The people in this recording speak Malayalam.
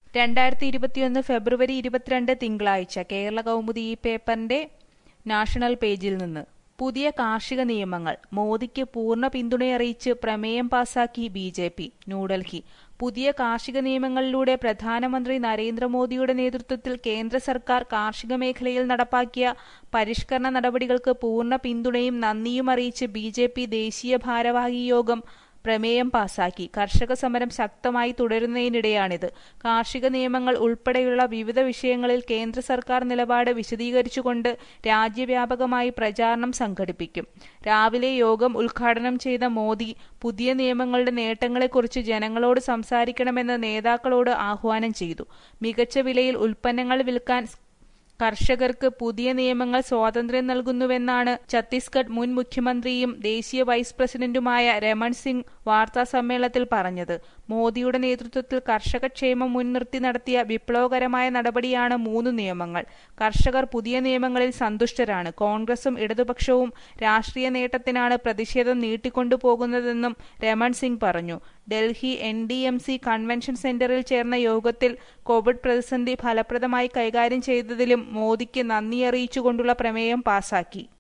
രണ്ടായിരത്തി ഇരുപത്തിയൊന്ന് ഫെബ്രുവരി ഇരുപത്തിരണ്ട് തിങ്കളാഴ്ച കേരള കൗമുദി ഈ പേപ്പറിന്റെ നാഷണൽ പേജിൽ നിന്ന് പുതിയ കാർഷിക നിയമങ്ങൾ മോദിക്ക് പൂർണ്ണ പിന്തുണയറിയിച്ച് പ്രമേയം പാസാക്കി ബി ജെ പി ന്യൂഡൽഹി പുതിയ കാർഷിക നിയമങ്ങളിലൂടെ പ്രധാനമന്ത്രി നരേന്ദ്രമോദിയുടെ നേതൃത്വത്തിൽ കേന്ദ്ര സർക്കാർ കാർഷിക മേഖലയിൽ നടപ്പാക്കിയ പരിഷ്കരണ നടപടികൾക്ക് പൂർണ്ണ പിന്തുണയും നന്ദിയും അറിയിച്ച് ബി ജെ പി ദേശീയ ഭാരവാഹി യോഗം പ്രമേയം പാസാക്കി കർഷക സമരം ശക്തമായി തുടരുന്നതിനിടെയാണിത് കാർഷിക നിയമങ്ങൾ ഉൾപ്പെടെയുള്ള വിവിധ വിഷയങ്ങളിൽ കേന്ദ്ര സർക്കാർ നിലപാട് വിശദീകരിച്ചുകൊണ്ട് രാജ്യവ്യാപകമായി പ്രചാരണം സംഘടിപ്പിക്കും രാവിലെ യോഗം ഉദ്ഘാടനം ചെയ്ത മോദി പുതിയ നിയമങ്ങളുടെ നേട്ടങ്ങളെക്കുറിച്ച് ജനങ്ങളോട് സംസാരിക്കണമെന്ന് നേതാക്കളോട് ആഹ്വാനം ചെയ്തു മികച്ച വിലയിൽ ഉൽപ്പന്നങ്ങൾ വിൽക്കാൻ കർഷകർക്ക് പുതിയ നിയമങ്ങൾ സ്വാതന്ത്ര്യം നൽകുന്നുവെന്നാണ് ഛത്തീസ്ഗഡ് മുൻ മുഖ്യമന്ത്രിയും ദേശീയ വൈസ് പ്രസിഡന്റുമായ രമൺ സിംഗ് വാർത്താസമ്മേളനത്തിൽ പറഞ്ഞത് മോദിയുടെ നേതൃത്വത്തിൽ കർഷകക്ഷേമം മുൻനിർത്തി നടത്തിയ വിപ്ലവകരമായ നടപടിയാണ് മൂന്ന് നിയമങ്ങൾ കർഷകർ പുതിയ നിയമങ്ങളിൽ സന്തുഷ്ടരാണ് കോൺഗ്രസും ഇടതുപക്ഷവും രാഷ്ട്രീയ നേട്ടത്തിനാണ് പ്രതിഷേധം നീട്ടിക്കൊണ്ടുപോകുന്നതെന്നും രമൺ സിംഗ് പറഞ്ഞു Delhi N D M C convention സെന്ററിൽ ചേർന്ന യോഗത്തിൽ കോവിഡ് പ്രതിസന്ധി ഫലപ്രദമായി കൈകാര്യം ചെയ്തതിലും മോദിക്ക് നന്ദി അറിയിച്ചുകൊണ്ടുള്ള പ്രമേയം പാസാക്കി